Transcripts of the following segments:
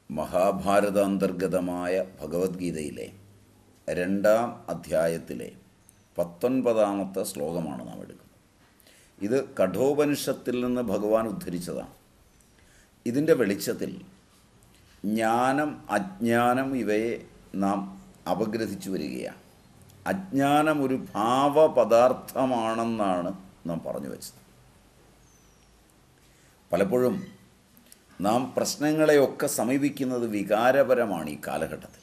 മഹാഭാരതാന്തർഗതമായ ഭഗവത്ഗീതയിലെ രണ്ടാം അധ്യായത്തിലെ പത്തൊൻപതാമത്തെ ശ്ലോകമാണ് നാം എടുക്കുന്നത് ഇത് കഠോപനിഷത്തിൽ നിന്ന് ഭഗവാൻ ഉദ്ധരിച്ചതാണ് ഇതിൻ്റെ വെളിച്ചത്തിൽ ജ്ഞാനം അജ്ഞാനം ഇവയെ നാം അപഗ്രഥിച്ചു വരികയാണ് അജ്ഞാനം ഒരു ഭാവപദാർത്ഥമാണെന്നാണ് നാം പറഞ്ഞു വച്ചത് പലപ്പോഴും നാം പ്രശ്നങ്ങളെയൊക്കെ സമീപിക്കുന്നത് വികാരപരമാണ് ഈ കാലഘട്ടത്തിൽ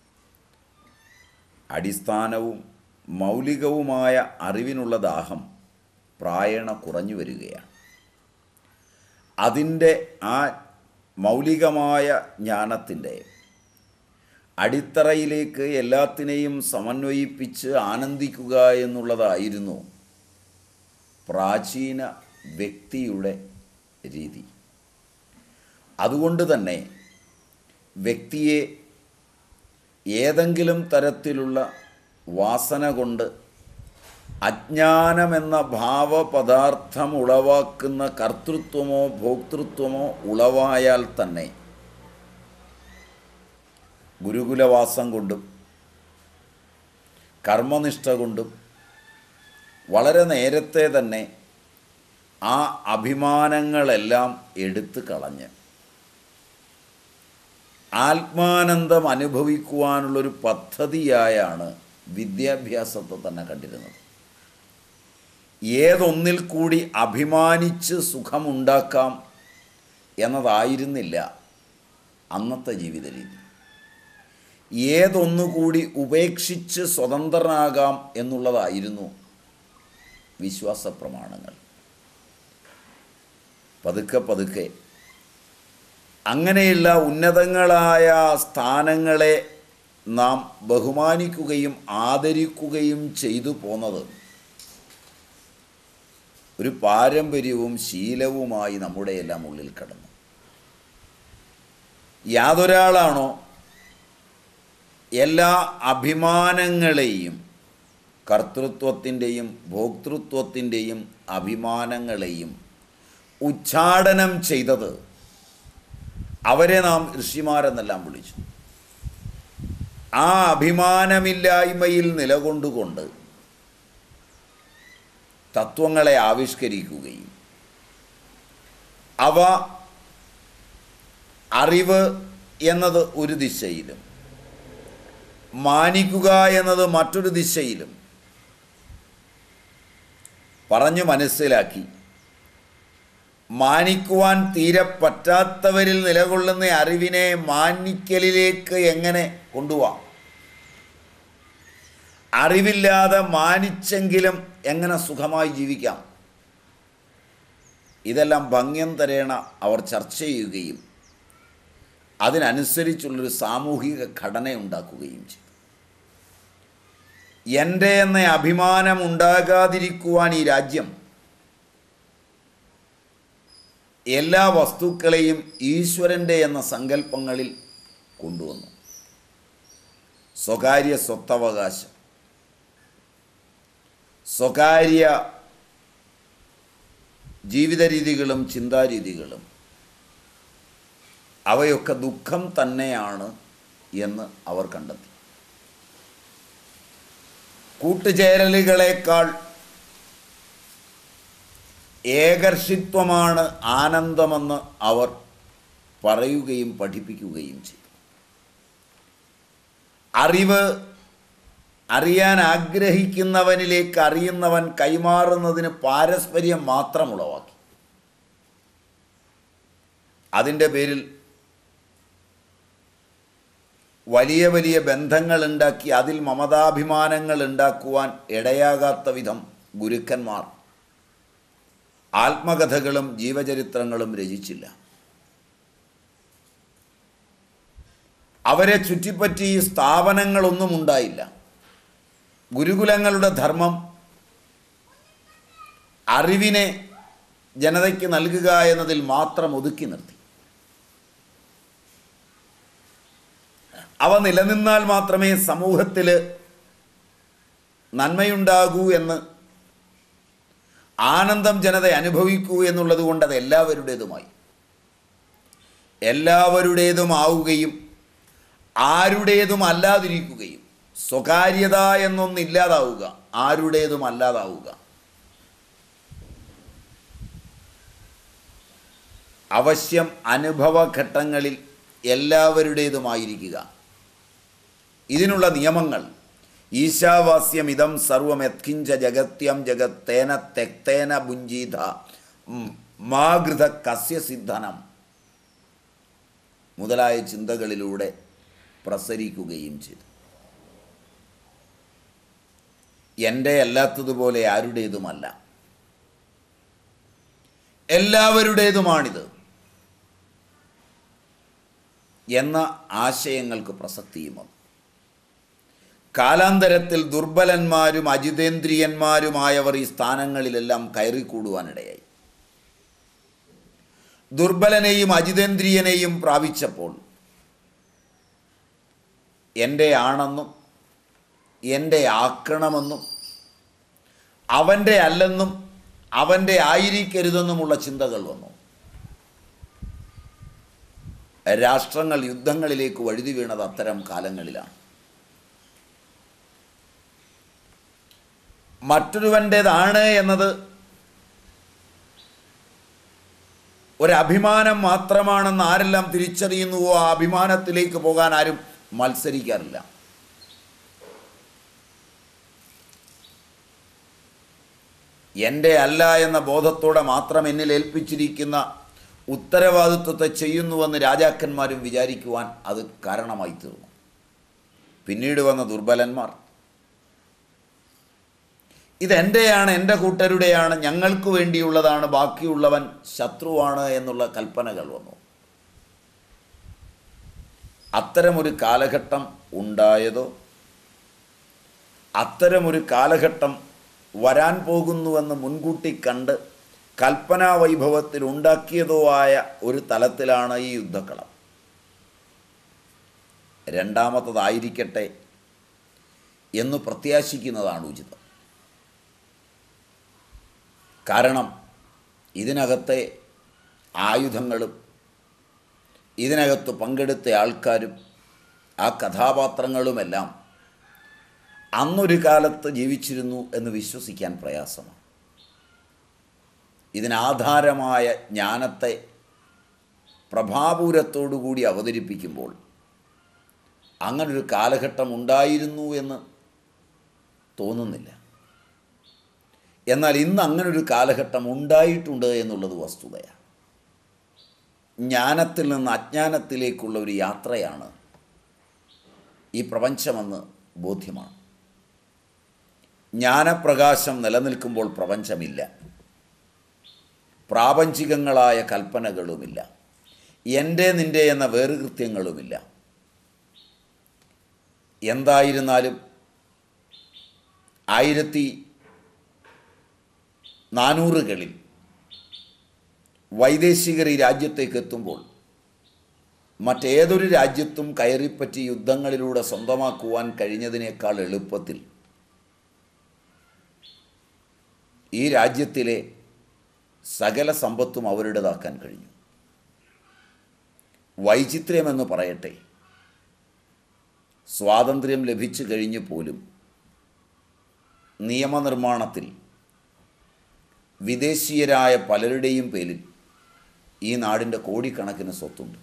അടിസ്ഥാനവും മൗലികവുമായ അറിവിനുള്ള ദാഹം പ്രായണ കുറഞ്ഞു വരികയാണ് അതിൻ്റെ ആ മൗലികമായ ജ്ഞാനത്തിൻ്റെ അടിത്തറയിലേക്ക് എല്ലാത്തിനെയും സമന്വയിപ്പിച്ച് ആനന്ദിക്കുക എന്നുള്ളതായിരുന്നു പ്രാചീന വ്യക്തിയുടെ രീതി അതുകൊണ്ട് തന്നെ വ്യക്തിയെ ഏതെങ്കിലും തരത്തിലുള്ള വാസന കൊണ്ട് അജ്ഞാനമെന്ന ഭാവപദാർത്ഥം ഉളവാക്കുന്ന കർത്തൃത്വമോ ഭോക്തൃത്വമോ ഉളവായാൽ തന്നെ ഗുരുകുലവാസം കൊണ്ടും കർമ്മനിഷ്ഠ കൊണ്ടും വളരെ നേരത്തെ തന്നെ ആ അഭിമാനങ്ങളെല്ലാം എടുത്തു കളഞ്ഞ് ആത്മാനന്ദം അനുഭവിക്കുവാനുള്ളൊരു പദ്ധതിയായാണ് വിദ്യാഭ്യാസത്തെ തന്നെ കണ്ടിരുന്നത് ഏതൊന്നിൽ കൂടി അഭിമാനിച്ച് സുഖമുണ്ടാക്കാം എന്നതായിരുന്നില്ല അന്നത്തെ ജീവിത രീതി ഏതൊന്നുകൂടി ഉപേക്ഷിച്ച് സ്വതന്ത്രനാകാം എന്നുള്ളതായിരുന്നു വിശ്വാസ പ്രമാണങ്ങൾ പതുക്കെ പതുക്കെ അങ്ങനെയുള്ള ഉന്നതങ്ങളായ സ്ഥാനങ്ങളെ നാം ബഹുമാനിക്കുകയും ആദരിക്കുകയും ചെയ്തു പോന്നത് ഒരു പാരമ്പര്യവും ശീലവുമായി നമ്മുടെ എല്ലാം ഉള്ളിൽ കടന്നു യാതൊരാളാണോ എല്ലാ അഭിമാനങ്ങളെയും കർത്തൃത്വത്തിൻ്റെയും ഭോക്തൃത്വത്തിൻ്റെയും അഭിമാനങ്ങളെയും ഉച്ചാടനം ചെയ്തത് അവരെ നാം ഋഷിമാരെന്നെല്ലാം വിളിച്ചു ആ അഭിമാനമില്ലായ്മയിൽ നിലകൊണ്ടുകൊണ്ട് തത്വങ്ങളെ ആവിഷ്കരിക്കുകയും അവ അറിവ് എന്നത് ഒരു ദിശയിലും മാനിക്കുക എന്നത് മറ്റൊരു ദിശയിലും പറഞ്ഞു മനസ്സിലാക്കി മാനിക്കുവാൻ തീരെ പറ്റാത്തവരിൽ നിലകൊള്ളുന്ന അറിവിനെ മാനിക്കലിലേക്ക് എങ്ങനെ കൊണ്ടുപോവാം അറിവില്ലാതെ മാനിച്ചെങ്കിലും എങ്ങനെ സുഖമായി ജീവിക്കാം ഇതെല്ലാം ഭംഗ്യം തരേണ അവർ ചർച്ച ചെയ്യുകയും അതിനനുസരിച്ചുള്ളൊരു സാമൂഹിക ഘടന ഉണ്ടാക്കുകയും ചെയ്തു എൻ്റെ എന്ന അഭിമാനം ഉണ്ടാകാതിരിക്കുവാൻ ഈ രാജ്യം എല്ലാ വസ്തുക്കളെയും ഈശ്വരൻ്റെ എന്ന സങ്കല്പങ്ങളിൽ കൊണ്ടുവന്നു സ്വകാര്യ സ്വത്തവകാശം സ്വകാര്യ ജീവിത രീതികളും ചിന്താരീതികളും അവയൊക്കെ ദുഃഖം തന്നെയാണ് എന്ന് അവർ കണ്ടെത്തി കൂട്ടുചേരലുകളേക്കാൾ ഏകർഷിത്വമാണ് ആനന്ദമെന്ന് അവർ പറയുകയും പഠിപ്പിക്കുകയും ചെയ്തു അറിവ് അറിയാൻ ആഗ്രഹിക്കുന്നവനിലേക്ക് അറിയുന്നവൻ കൈമാറുന്നതിന് പാരസ്പര്യം മാത്രം ഉളവാക്കി അതിൻ്റെ പേരിൽ വലിയ വലിയ ബന്ധങ്ങൾ ഉണ്ടാക്കി അതിൽ മമതാഭിമാനങ്ങൾ ഉണ്ടാക്കുവാൻ ഇടയാകാത്ത വിധം ഗുരുക്കന്മാർ ആത്മകഥകളും ജീവചരിത്രങ്ങളും രചിച്ചില്ല അവരെ ചുറ്റിപ്പറ്റി സ്ഥാപനങ്ങളൊന്നും ഉണ്ടായില്ല ഗുരുകുലങ്ങളുടെ ധർമ്മം അറിവിനെ ജനതയ്ക്ക് നൽകുക എന്നതിൽ മാത്രം ഒതുക്കി നിർത്തി അവ നിലനിന്നാൽ മാത്രമേ സമൂഹത്തിൽ നന്മയുണ്ടാകൂ എന്ന് ആനന്ദം ജനത അനുഭവിക്കൂ എന്നുള്ളത് കൊണ്ട് അത് എല്ലാവരുടേതുമായി എല്ലാവരുടേതുമാവുകയും ആരുടേതും അല്ലാതിരിക്കുകയും സ്വകാര്യത എന്നൊന്നില്ലാതാവുക ആരുടേതും അല്ലാതാവുക അവശ്യം അനുഭവഘട്ടങ്ങളിൽ എല്ലാവരുടേതുമായിരിക്കുക ഇതിനുള്ള നിയമങ്ങൾ ഈശാവാസ്യം ഇതം സർവം യത്കിഞ്ച ജഗത്യം ജഗത്തേന തെക്തേന ഭുഞ്ചീത മാഗൃത കസ്യ സിദ്ധനം മുതലായ ചിന്തകളിലൂടെ പ്രസരിക്കുകയും ചെയ്തു എൻ്റെ അല്ലാത്തതുപോലെ ആരുടേതുമല്ല എല്ലാവരുടേതുമാണിത് എന്ന ആശയങ്ങൾക്ക് പ്രസക്തിയും വന്നു കാലാന്തരത്തിൽ ദുർബലന്മാരും അജിതേന്ദ്രിയന്മാരുമായവർ ഈ സ്ഥാനങ്ങളിലെല്ലാം കയറിക്കൂടുവാനിടയായി ദുർബലനെയും അജിതേന്ദ്രിയനെയും പ്രാപിച്ചപ്പോൾ എൻ്റെ ആണെന്നും എൻ്റെ ആക്കണമെന്നും അവൻ്റെ അല്ലെന്നും അവൻ്റെ ആയിരിക്കരുതെന്നുമുള്ള ചിന്തകൾ വന്നു രാഷ്ട്രങ്ങൾ യുദ്ധങ്ങളിലേക്ക് വഴുതി വീണത് അത്തരം കാലങ്ങളിലാണ് മറ്റൊരുവൻ്റേതാണ് എന്നത് ഒരഭിമാനം മാത്രമാണെന്ന് ആരെല്ലാം തിരിച്ചറിയുന്നുവോ ആ അഭിമാനത്തിലേക്ക് പോകാൻ ആരും മത്സരിക്കാറില്ല എൻ്റെ അല്ല എന്ന ബോധത്തോടെ മാത്രം എന്നിൽ ഏൽപ്പിച്ചിരിക്കുന്ന ഉത്തരവാദിത്വത്തെ ചെയ്യുന്നുവെന്ന് രാജാക്കന്മാരും വിചാരിക്കുവാൻ അത് കാരണമായി തീർന്നു പിന്നീട് വന്ന ദുർബലന്മാർ ഇതെൻ്റെയാണ് എൻ്റെ കൂട്ടരുടെയാണ് ഞങ്ങൾക്ക് വേണ്ടിയുള്ളതാണ് ബാക്കിയുള്ളവൻ ശത്രുവാണ് എന്നുള്ള കൽപ്പനകൾ വന്നു അത്തരമൊരു കാലഘട്ടം ഉണ്ടായതോ അത്തരമൊരു കാലഘട്ടം വരാൻ പോകുന്നുവെന്ന് മുൻകൂട്ടി കണ്ട് കൽപ്പനാ വൈഭവത്തിൽ ഉണ്ടാക്കിയതോ ആയ ഒരു തലത്തിലാണ് ഈ യുദ്ധക്കളം രണ്ടാമത്തതായിരിക്കട്ടെ എന്ന് പ്രത്യാശിക്കുന്നതാണ് ഉചിതം കാരണം ഇതിനകത്തെ ആയുധങ്ങളും ഇതിനകത്ത് പങ്കെടുത്ത ആൾക്കാരും ആ കഥാപാത്രങ്ങളുമെല്ലാം അന്നൊരു കാലത്ത് ജീവിച്ചിരുന്നു എന്ന് വിശ്വസിക്കാൻ പ്രയാസമാണ് ഇതിനാധാരമായ ജ്ഞാനത്തെ പ്രഭാപൂരത്തോടുകൂടി അവതരിപ്പിക്കുമ്പോൾ അങ്ങനൊരു കാലഘട്ടം ഉണ്ടായിരുന്നു എന്ന് തോന്നുന്നില്ല എന്നാൽ ഇന്ന് അങ്ങനൊരു കാലഘട്ടം ഉണ്ടായിട്ടുണ്ട് എന്നുള്ളത് വസ്തുതയാണ് ജ്ഞാനത്തിൽ നിന്ന് അജ്ഞാനത്തിലേക്കുള്ള ഒരു യാത്രയാണ് ഈ പ്രപഞ്ചമെന്ന് ബോധ്യമാണ് ജ്ഞാനപ്രകാശം നിലനിൽക്കുമ്പോൾ പ്രപഞ്ചമില്ല പ്രാപഞ്ചികങ്ങളായ കൽപ്പനകളുമില്ല എൻ്റെ നിൻ്റെ എന്ന വേറുകൃത്യങ്ങളുമില്ല എന്തായിരുന്നാലും ആയിരത്തി നാനൂറുകളിൽ വൈദേശികർ ഈ രാജ്യത്തേക്ക് എത്തുമ്പോൾ മറ്റേതൊരു രാജ്യത്തും കയറിപ്പറ്റി യുദ്ധങ്ങളിലൂടെ സ്വന്തമാക്കുവാൻ കഴിഞ്ഞതിനേക്കാൾ എളുപ്പത്തിൽ ഈ രാജ്യത്തിലെ സകല സമ്പത്തും അവരുടേതാക്കാൻ കഴിഞ്ഞു വൈചിത്ര്യമെന്ന് പറയട്ടെ സ്വാതന്ത്ര്യം ലഭിച്ചു കഴിഞ്ഞു പോലും നിയമനിർമ്മാണത്തിൽ വിദേശീയരായ പലരുടെയും പേരിൽ ഈ നാടിൻ്റെ കോടിക്കണക്കിന് സ്വത്തുണ്ട്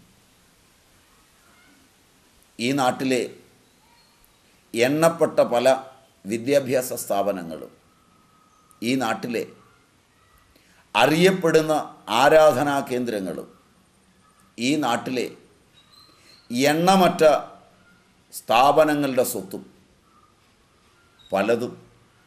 ഈ നാട്ടിലെ എണ്ണപ്പെട്ട പല വിദ്യാഭ്യാസ സ്ഥാപനങ്ങളും ഈ നാട്ടിലെ അറിയപ്പെടുന്ന ആരാധനാ കേന്ദ്രങ്ങളും ഈ നാട്ടിലെ എണ്ണമറ്റ സ്ഥാപനങ്ങളുടെ സ്വത്തും പലതും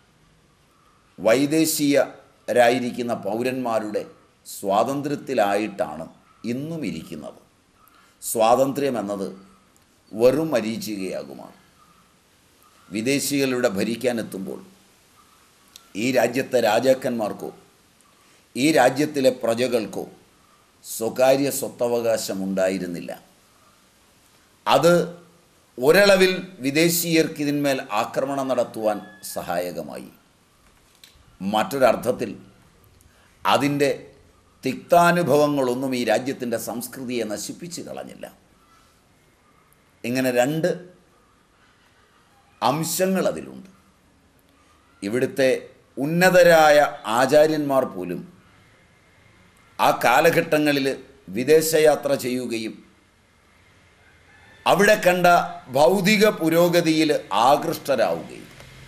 വൈദേശീയരായിരിക്കുന്ന പൗരന്മാരുടെ സ്വാതന്ത്ര്യത്തിലായിട്ടാണ് ഇന്നും ഇരിക്കുന്നത് സ്വാതന്ത്ര്യം എന്നത് വെറും മരീചികയാകുമാണ് വിദേശികളുടെ ഭരിക്കാനെത്തുമ്പോൾ ഈ രാജ്യത്തെ രാജാക്കന്മാർക്കോ ഈ രാജ്യത്തിലെ പ്രജകൾക്കോ സ്വകാര്യ സ്വത്തവകാശം ഉണ്ടായിരുന്നില്ല അത് ഒരളവിൽ വിദേശീയർക്ക് ഇതിന്മേൽ ആക്രമണം നടത്തുവാൻ സഹായകമായി മറ്റൊരർത്ഥത്തിൽ അതിൻ്റെ തിക്താനുഭവങ്ങളൊന്നും ഈ രാജ്യത്തിൻ്റെ സംസ്കൃതിയെ നശിപ്പിച്ച് കളഞ്ഞില്ല ഇങ്ങനെ രണ്ട് അംശങ്ങൾ അതിലുണ്ട് ഇവിടുത്തെ ഉന്നതരായ ആചാര്യന്മാർ പോലും ആ കാലഘട്ടങ്ങളിൽ വിദേശയാത്ര ചെയ്യുകയും അവിടെ കണ്ട ഭൗതിക പുരോഗതിയിൽ ആകൃഷ്ടരാവുകയും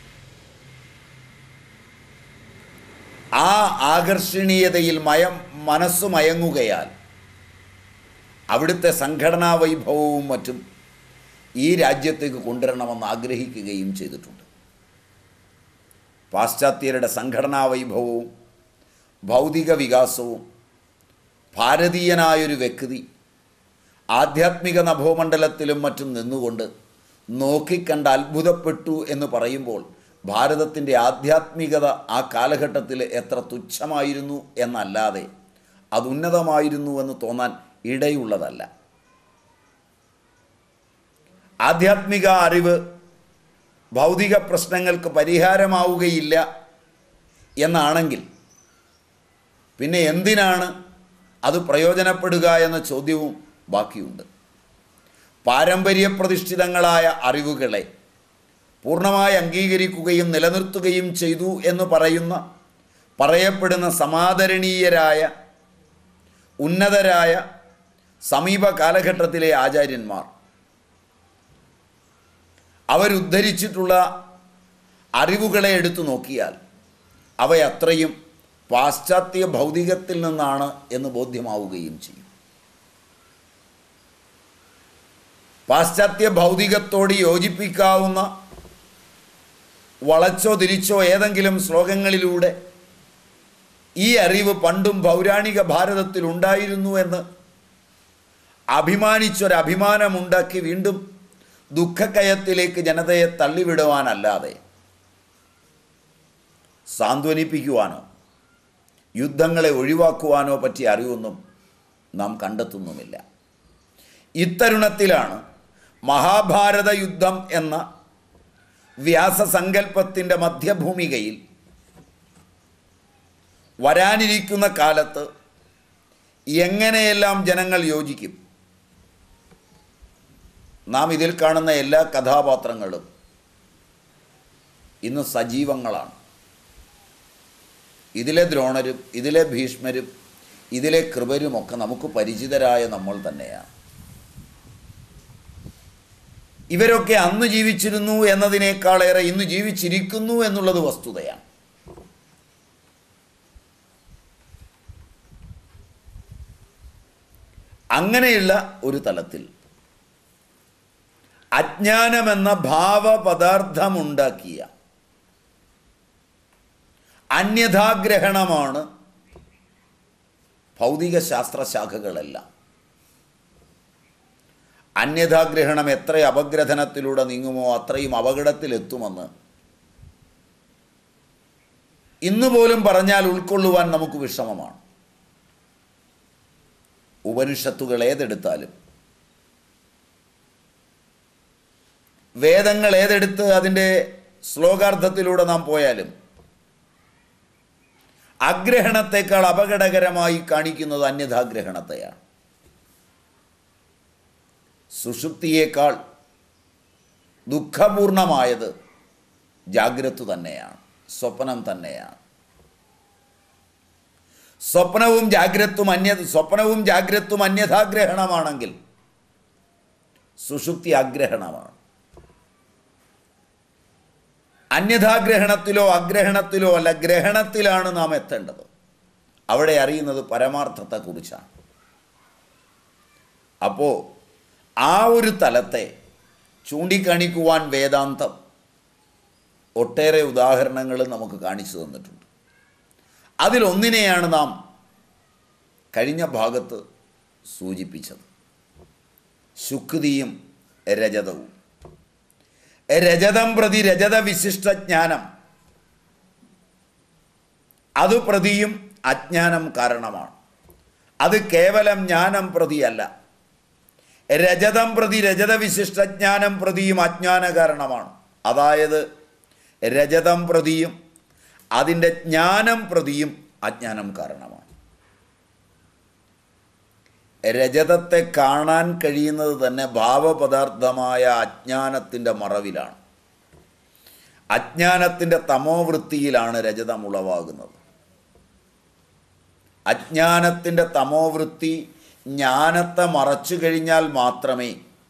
ആ ആകർഷണീയതയിൽ മയം മനസ്സ് മയങ്ങുകയാൽ അവിടുത്തെ സംഘടനാ വൈഭവവും മറ്റും ഈ രാജ്യത്തേക്ക് കൊണ്ടുവരണമെന്ന് ആഗ്രഹിക്കുകയും ചെയ്തിട്ടുണ്ട് പാശ്ചാത്യരുടെ സംഘടനാ വൈഭവവും ഭൗതിക വികാസവും ഭാരതീയനായൊരു വ്യക്തി ആധ്യാത്മിക നഭോമണ്ഡലത്തിലും മറ്റും നിന്നുകൊണ്ട് നോക്കിക്കണ്ട് അത്ഭുതപ്പെട്ടു എന്ന് പറയുമ്പോൾ ഭാരതത്തിൻ്റെ ആധ്യാത്മികത ആ കാലഘട്ടത്തിൽ എത്ര തുച്ഛമായിരുന്നു എന്നല്ലാതെ അത് ഉന്നതമായിരുന്നു എന്ന് തോന്നാൻ ഇടയുള്ളതല്ല ആധ്യാത്മിക അറിവ് ഭൗതിക പ്രശ്നങ്ങൾക്ക് പരിഹാരമാവുകയില്ല എന്നാണെങ്കിൽ പിന്നെ എന്തിനാണ് അത് പ്രയോജനപ്പെടുക എന്ന ചോദ്യവും ബാക്കിയുണ്ട് പാരമ്പര്യപ്രതിഷ്ഠിതങ്ങളായ അറിവുകളെ പൂർണ്ണമായി അംഗീകരിക്കുകയും നിലനിർത്തുകയും ചെയ്തു എന്ന് പറയുന്ന പറയപ്പെടുന്ന സമാദരണീയരായ ഉന്നതരായ സമീപ കാലഘട്ടത്തിലെ ആചാര്യന്മാർ അവരുദ്ധരിച്ചിട്ടുള്ള അറിവുകളെ എടുത്തു നോക്കിയാൽ അവയത്രയും പാശ്ചാത്യ ഭൗതികത്തിൽ നിന്നാണ് എന്ന് ബോധ്യമാവുകയും ചെയ്യും പാശ്ചാത്യ ഭൗതികത്തോട് യോജിപ്പിക്കാവുന്ന വളച്ചോ തിരിച്ചോ ഏതെങ്കിലും ശ്ലോകങ്ങളിലൂടെ ഈ അറിവ് പണ്ടും പൗരാണിക ഭാരതത്തിൽ ഉണ്ടായിരുന്നു എന്ന് അഭിമാനിച്ചൊരഭിമാനമുണ്ടാക്കി വീണ്ടും ദുഃഖക്കയത്തിലേക്ക് ജനതയെ തള്ളിവിടുവാനല്ലാതെ സാന്ത്വനിപ്പിക്കുവാനോ യുദ്ധങ്ങളെ ഒഴിവാക്കുവാനോ പറ്റിയ അറിവൊന്നും നാം കണ്ടെത്തുന്നുമില്ല ഇത്തരുണത്തിലാണ് മഹാഭാരത യുദ്ധം എന്ന വ്യാസസങ്കല്പത്തിൻ്റെ മധ്യഭൂമികയിൽ വരാനിരിക്കുന്ന കാലത്ത് എങ്ങനെയെല്ലാം ജനങ്ങൾ യോജിക്കും നാം ഇതിൽ കാണുന്ന എല്ലാ കഥാപാത്രങ്ങളും ഇന്ന് സജീവങ്ങളാണ് ഇതിലെ ദ്രോണരും ഇതിലെ ഭീഷ്മരും ഇതിലെ കൃപരുമൊക്കെ നമുക്ക് പരിചിതരായ നമ്മൾ തന്നെയാണ് ഇവരൊക്കെ അന്ന് ജീവിച്ചിരുന്നു എന്നതിനേക്കാളേറെ ഇന്ന് ജീവിച്ചിരിക്കുന്നു എന്നുള്ളത് വസ്തുതയാണ് അങ്ങനെയുള്ള ഒരു തലത്തിൽ അജ്ഞാനമെന്ന ഭാവപദാർത്ഥമുണ്ടാക്കിയ അന്യഥാഗ്രഹണമാണ് ഭൗതിക ശാസ്ത്രശാഖകളെല്ലാം അന്യഥാഗ്രഹണം എത്ര അപഗ്രഥനത്തിലൂടെ നീങ്ങുമോ അത്രയും അപകടത്തിലെത്തുമെന്ന് ഇന്ന് പോലും പറഞ്ഞാൽ ഉൾക്കൊള്ളുവാൻ നമുക്ക് വിഷമമാണ് ഉപനിഷത്തുകൾ ഏതെടുത്താലും വേദങ്ങൾ ഏതെടുത്ത് അതിൻ്റെ ശ്ലോകാർത്ഥത്തിലൂടെ നാം പോയാലും അഗ്രഹണത്തെക്കാൾ അപകടകരമായി കാണിക്കുന്നത് അന്യഥാഗ്രഹണത്തെയാണ് സുഷുപ്തിയേക്കാൾ ദുഃഖപൂർണമായത് ജാഗ്രത തന്നെയാണ് സ്വപ്നം തന്നെയാണ് സ്വപ്നവും ജാഗ്രത്തും അന്യ സ്വപ്നവും ജാഗ്രത്തും അന്യഥാഗ്രഹണമാണെങ്കിൽ സുഷുപ്തി ആഗ്രഹണമാണ് അന്യഥാഗ്രഹണത്തിലോ അഗ്രഹണത്തിലോ അല്ല ഗ്രഹണത്തിലാണ് നാം എത്തേണ്ടത് അവിടെ അറിയുന്നത് പരമാർത്ഥത്തെക്കുറിച്ചാണ് അപ്പോൾ ആ ഒരു തലത്തെ ചൂണ്ടിക്കാണിക്കുവാൻ വേദാന്തം ഒട്ടേറെ ഉദാഹരണങ്ങൾ നമുക്ക് കാണിച്ചു തന്നിട്ടുണ്ട് അതിലൊന്നിനെയാണ് നാം കഴിഞ്ഞ ഭാഗത്ത് സൂചിപ്പിച്ചത് ശുക്തിയും രജതവും രജതം പ്രതി രജത വിശിഷ്ട ജ്ഞാനം അത് പ്രതിയും അജ്ഞാനം കാരണമാണ് അത് കേവലം ജ്ഞാനം പ്രതിയല്ല രജതം പ്രതി രജത വിശിഷ്ട ജ്ഞാനം പ്രതിയും അജ്ഞാന കാരണമാണ് അതായത് രജതം പ്രതിയും അതിൻ്റെ ജ്ഞാനം പ്രതിയും അജ്ഞാനം കാരണമാണ് രജതത്തെ കാണാൻ കഴിയുന്നത് തന്നെ ഭാവപദാർത്ഥമായ അജ്ഞാനത്തിൻ്റെ മറവിലാണ് അജ്ഞാനത്തിൻ്റെ തമോവൃത്തിയിലാണ് രജതം ഉളവാകുന്നത് അജ്ഞാനത്തിൻ്റെ തമോവൃത്തി ജ്ഞാനത്തെ മറച്ചു കഴിഞ്ഞാൽ മാത്രമേ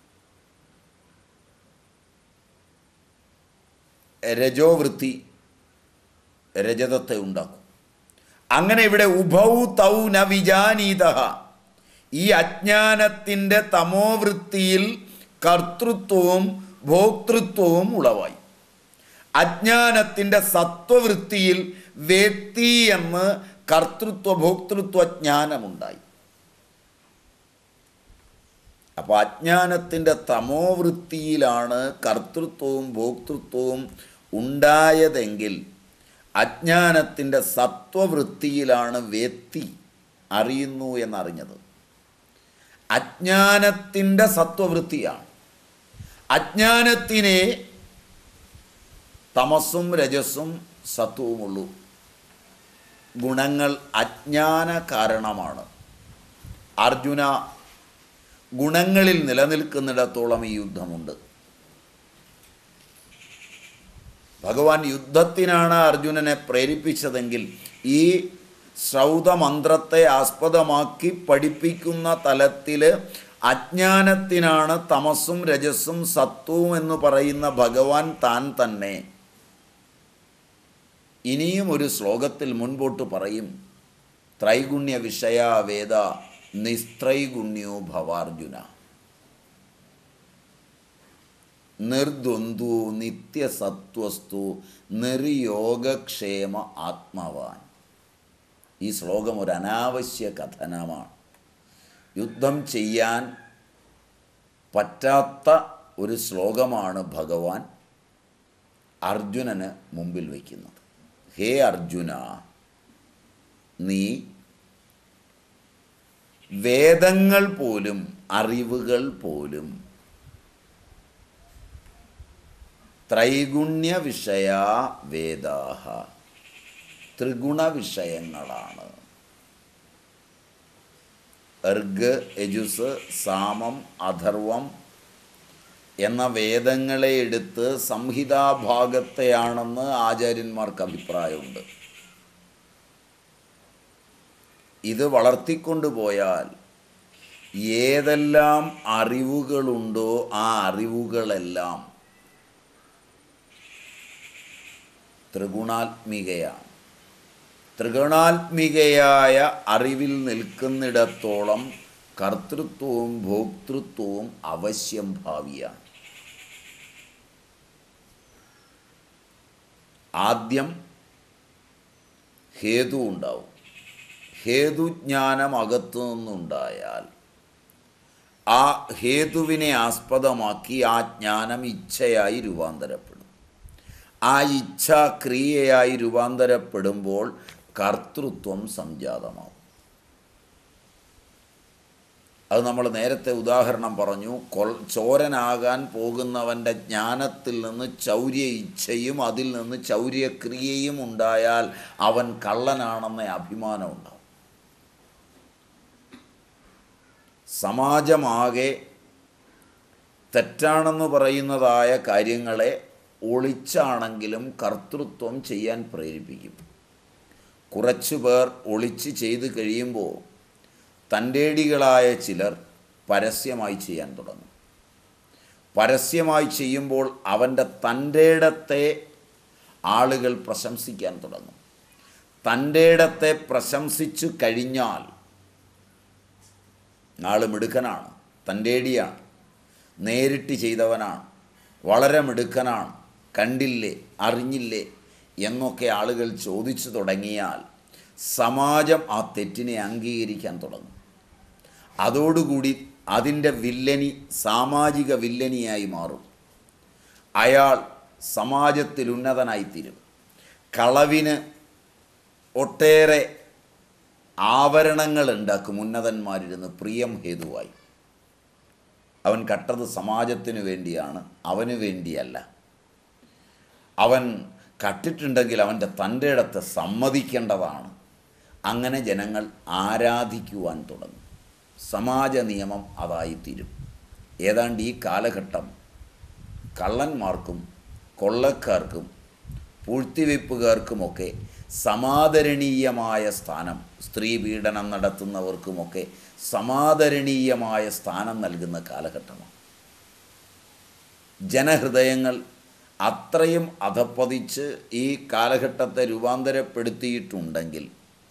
രജോവൃത്തി രജതത്തെ ഉണ്ടാക്കും അങ്ങനെ ഇവിടെ ഉഭൗ തൗ ന വിജാനീത ഈ അജ്ഞാനത്തിൻ്റെ തമോവൃത്തിയിൽ കർത്തൃത്വവും ഭോക്തൃത്വവും ഉളവായി അജ്ഞാനത്തിൻ്റെ സത്വവൃത്തിയിൽ വ്യക്തി എന്ന് കർത്തൃത്വ ഭോക്തൃത്വ ജ്ഞാനമുണ്ടായി അപ്പോൾ അജ്ഞാനത്തിൻ്റെ തമോവൃത്തിയിലാണ് കർത്തൃത്വവും ഭോക്തൃത്വവും ഉണ്ടായതെങ്കിൽ അജ്ഞാനത്തിൻ്റെ സത്വവൃത്തിയിലാണ് വ്യക്തി അറിയുന്നു എന്നറിഞ്ഞത് അജ്ഞാനത്തിൻ്റെ സത്വവൃത്തിയാണ് അജ്ഞാനത്തിനെ തമസ്സും രജസ്സും സത്വവുമുള്ളൂ ഗുണങ്ങൾ അജ്ഞാന കാരണമാണ് അർജുന ഗുണങ്ങളിൽ നിലനിൽക്കുന്നിടത്തോളം ഈ യുദ്ധമുണ്ട് ഭഗവാൻ യുദ്ധത്തിനാണ് അർജുനനെ പ്രേരിപ്പിച്ചതെങ്കിൽ ഈ ശ്രൗതമന്ത്രത്തെ ആസ്പദമാക്കി പഠിപ്പിക്കുന്ന തലത്തിൽ അജ്ഞാനത്തിനാണ് തമസ്സും രജസ്സും സത്വവും എന്ന് പറയുന്ന ഭഗവാൻ താൻ തന്നെ ഇനിയും ഒരു ശ്ലോകത്തിൽ മുൻപോട്ട് പറയും ത്രൈഗുണ്യ വിഷയ വേദ നിസ്ത്രൈഗുണ്യോ ഭവാർജുന നിർദ്വന്ദ്വോ നിത്യസത്വസ്തു നിർയോഗക്ഷേമ ആത്മവാൻ ഈ ശ്ലോകം ഒരു അനാവശ്യ കഥനമാണ് യുദ്ധം ചെയ്യാൻ പറ്റാത്ത ഒരു ശ്ലോകമാണ് ഭഗവാൻ അർജുനന് മുമ്പിൽ വയ്ക്കുന്നത് ഹേ അർജുന നീ വേദങ്ങൾ പോലും അറിവുകൾ പോലും ത്രൈഗുണ്യ വിഷയ വേദാഹ ത്രിഗുണ വിഷയങ്ങളാണ് എർഗ് യജുസ് സാമം അഥർവം എന്ന വേദങ്ങളെ എടുത്ത് സംഹിതാഭാഗത്തെയാണെന്ന് ആചാര്യന്മാർക്ക് അഭിപ്രായമുണ്ട് ഇത് വളർത്തിക്കൊണ്ടുപോയാൽ ഏതെല്ലാം അറിവുകളുണ്ടോ ആ അറിവുകളെല്ലാം ത്രിഗുണാത്മികയാണ് ത്രിഗുണാത്മികയായ അറിവിൽ നിൽക്കുന്നിടത്തോളം കർത്തൃത്വവും ഭോക്തൃത്വവും അവശ്യം ഭാവിയാണ് ആദ്യം ഹേതു ഉണ്ടാവും ഹേതുജ്ഞാനം അകത്തു നിന്നുണ്ടായാൽ ആ ഹേതുവിനെ ആസ്പദമാക്കി ആ ജ്ഞാനം ഇച്ഛയായി രൂപാന്തരപ്പെടും ആ ഇച്ഛ ക്രിയയായി രൂപാന്തരപ്പെടുമ്പോൾ കർത്തൃത്വം സംജാതമാവും അത് നമ്മൾ നേരത്തെ ഉദാഹരണം പറഞ്ഞു കൊൽ ചോരനാകാൻ പോകുന്നവൻ്റെ ജ്ഞാനത്തിൽ നിന്ന് ചൗര്യ ഇച്ഛയും അതിൽ നിന്ന് ചൗര്യക്രിയയും ഉണ്ടായാൽ അവൻ കള്ളനാണെന്ന അഭിമാനം ഉണ്ടാവും സമാജമാകെ തെറ്റാണെന്ന് പറയുന്നതായ കാര്യങ്ങളെ ഒളിച്ചാണെങ്കിലും കർത്തൃത്വം ചെയ്യാൻ പ്രേരിപ്പിക്കും കുറച്ചു പേർ ഒളിച്ച് ചെയ്ത് കഴിയുമ്പോൾ തൻ്റേടികളായ ചിലർ പരസ്യമായി ചെയ്യാൻ തുടങ്ങും പരസ്യമായി ചെയ്യുമ്പോൾ അവൻ്റെ തൻ്റേടത്തെ ആളുകൾ പ്രശംസിക്കാൻ തുടങ്ങും തൻ്റേടത്തെ പ്രശംസിച്ചു കഴിഞ്ഞാൽ ആൾ മിടുക്കനാണ് തൻ്റേടിയാണ് നേരിട്ട് ചെയ്തവനാണ് വളരെ മിടുക്കനാണ് കണ്ടില്ലേ അറിഞ്ഞില്ലേ എന്നൊക്കെ ആളുകൾ ചോദിച്ചു തുടങ്ങിയാൽ സമാജം ആ തെറ്റിനെ അംഗീകരിക്കാൻ തുടങ്ങും അതോടുകൂടി അതിൻ്റെ വില്ലനി സാമാജിക വില്ലനിയായി മാറും അയാൾ സമാജത്തിൽ ഉന്നതനായിത്തീരും കളവിന് ഒട്ടേറെ ആവരണങ്ങൾ ഉണ്ടാക്കും ഉന്നതന്മാരിരുന്ന് പ്രിയം ഹേതുവായി അവൻ കട്ടത് സമാജത്തിനു വേണ്ടിയാണ് അവന് വേണ്ടിയല്ല അവൻ കട്ടിട്ടുണ്ടെങ്കിൽ അവൻ്റെ തൻ്റെ ഇടത്ത് സമ്മതിക്കേണ്ടതാണ് അങ്ങനെ ജനങ്ങൾ ആരാധിക്കുവാൻ തുടങ്ങും സമാജ നിയമം അതായിത്തീരും ഏതാണ്ട് ഈ കാലഘട്ടം കള്ളന്മാർക്കും കൊള്ളക്കാർക്കും പൂഴ്ത്തിവെപ്പുകാർക്കുമൊക്കെ സമാദരണീയമായ സ്ഥാനം സ്ത്രീ പീഡനം നടത്തുന്നവർക്കുമൊക്കെ സമാദരണീയമായ സ്ഥാനം നൽകുന്ന കാലഘട്ടമാണ് ജനഹൃദയങ്ങൾ അത്രയും അധപ്പതിച്ച് ഈ കാലഘട്ടത്തെ രൂപാന്തരപ്പെടുത്തിയിട്ടുണ്ടെങ്കിൽ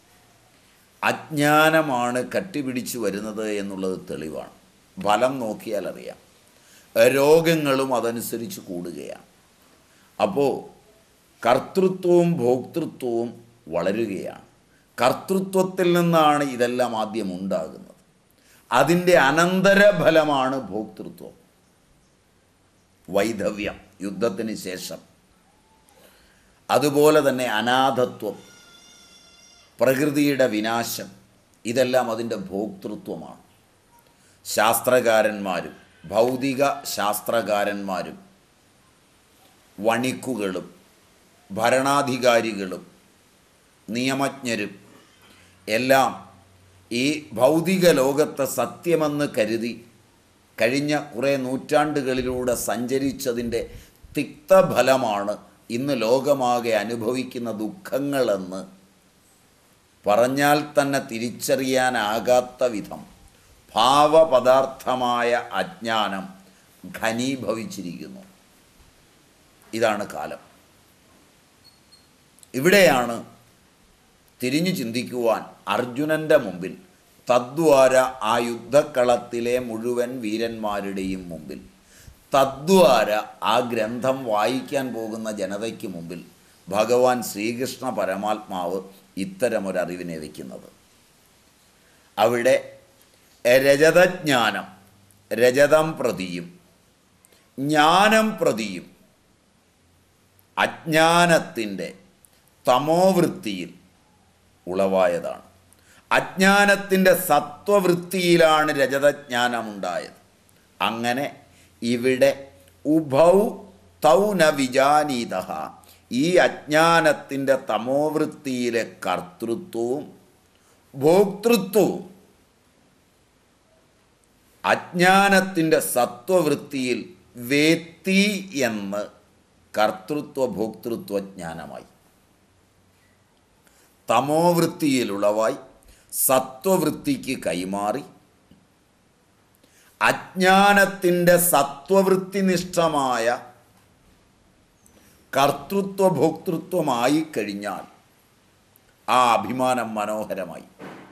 അജ്ഞാനമാണ് കട്ടിപിടിച്ചു വരുന്നത് എന്നുള്ളത് തെളിവാണ് ഫലം നോക്കിയാൽ അറിയാം രോഗങ്ങളും അതനുസരിച്ച് കൂടുകയാണ് അപ്പോൾ കർത്തൃത്വവും ഭോക്തൃത്വവും വളരുകയാണ് കർത്തൃത്വത്തിൽ നിന്നാണ് ഇതെല്ലാം ആദ്യം ഉണ്ടാകുന്നത് അതിൻ്റെ അനന്തരഫലമാണ് ഭോക്തൃത്വം വൈധവ്യം യുദ്ധത്തിന് ശേഷം അതുപോലെ തന്നെ അനാഥത്വം പ്രകൃതിയുടെ വിനാശം ഇതെല്ലാം അതിൻ്റെ ഭോക്തൃത്വമാണ് ശാസ്ത്രകാരന്മാരും ഭൗതിക ശാസ്ത്രകാരന്മാരും വണിക്കുകളും ഭരണാധികാരികളും നിയമജ്ഞരും എല്ലാം ഈ ഭൗതിക ലോകത്തെ സത്യമെന്ന് കരുതി കഴിഞ്ഞ കുറേ നൂറ്റാണ്ടുകളിലൂടെ സഞ്ചരിച്ചതിൻ്റെ തിക്തഫലമാണ് ഇന്ന് ലോകമാകെ അനുഭവിക്കുന്ന ദുഃഖങ്ങളെന്ന് പറഞ്ഞാൽ തന്നെ തിരിച്ചറിയാനാകാത്ത വിധം ഭാവപദാർത്ഥമായ അജ്ഞാനം ഘനീഭവിച്ചിരിക്കുന്നു ഇതാണ് കാലം ഇവിടെയാണ് തിരിഞ്ഞു ചിന്തിക്കുവാൻ അർജുനൻ്റെ മുമ്പിൽ തദ്വാര ആ യുദ്ധക്കളത്തിലെ മുഴുവൻ വീരന്മാരുടെയും മുമ്പിൽ തദ്വാര ആ ഗ്രന്ഥം വായിക്കാൻ പോകുന്ന ജനതയ്ക്ക് മുമ്പിൽ ഭഗവാൻ ശ്രീകൃഷ്ണ പരമാത്മാവ് ഇത്തരമൊരറിവിനെ വയ്ക്കുന്നത് അവിടെ രജതജ്ഞാനം രജതം പ്രതിയും ജ്ഞാനം പ്രതിയും അജ്ഞാനത്തിൻ്റെ തമോവൃത്തിയിൽ ഉളവായതാണ് അജ്ഞാനത്തിൻ്റെ സത്വവൃത്തിയിലാണ് രജതജ്ഞാനമുണ്ടായത് അങ്ങനെ ഇവിടെ ഉഭൗ തൗ ന വിജാനീത ഈ അജ്ഞാനത്തിൻ്റെ തമോവൃത്തിയിലെ കർത്തൃത്വവും ഭോക്തൃത്വവും അജ്ഞാനത്തിൻ്റെ സത്വവൃത്തിയിൽ വേത്തി എന്ന് കർത്തൃത്വ ഭോക്തൃത്വ ജ്ഞാനമായി തമോവൃത്തിയിലുളവായി സത്വവൃത്തിക്ക് കൈമാറി അജ്ഞാനത്തിൻ്റെ സത്വവൃത്തിനിഷ്ഠമായ കർത്തൃത്വ ഭോക്തൃത്വമായി കഴിഞ്ഞാൽ ആ അഭിമാനം മനോഹരമായി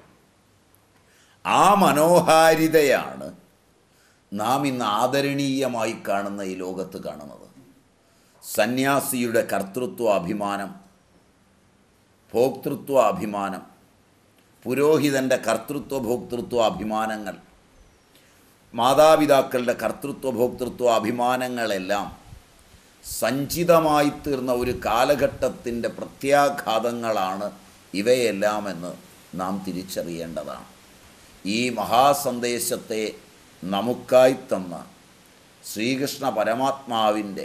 ആ മനോഹാരിതയാണ് നാം ഇന്ന് ആദരണീയമായി കാണുന്ന ഈ ലോകത്ത് കാണുന്നത് സന്യാസിയുടെ കർത്തൃത്വ അഭിമാനം ഭോക്തൃത്വ അഭിമാനം പുരോഹിതൻ്റെ കർത്തൃത്വ ഭോക്തൃത്വ അഭിമാനങ്ങൾ മാതാപിതാക്കളുടെ കർത്തൃത്വ ഭോക്തൃത്വ അഭിമാനങ്ങളെല്ലാം സഞ്ചിതമായി തീർന്ന ഒരു കാലഘട്ടത്തിൻ്റെ പ്രത്യാഘാതങ്ങളാണ് ഇവയെല്ലാമെന്ന് നാം തിരിച്ചറിയേണ്ടതാണ് ഈ മഹാസന്ദേശത്തെ നമുക്കായി തന്ന ശ്രീകൃഷ്ണ പരമാത്മാവിൻ്റെ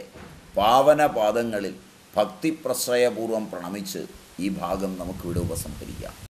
പാവനപാദങ്ങളിൽ ഭക്തിപ്രശ്രയപൂർവം പ്രണമിച്ച് ഈ ഭാഗം നമുക്കിവിടെ ഉപസംഹരിക്കാം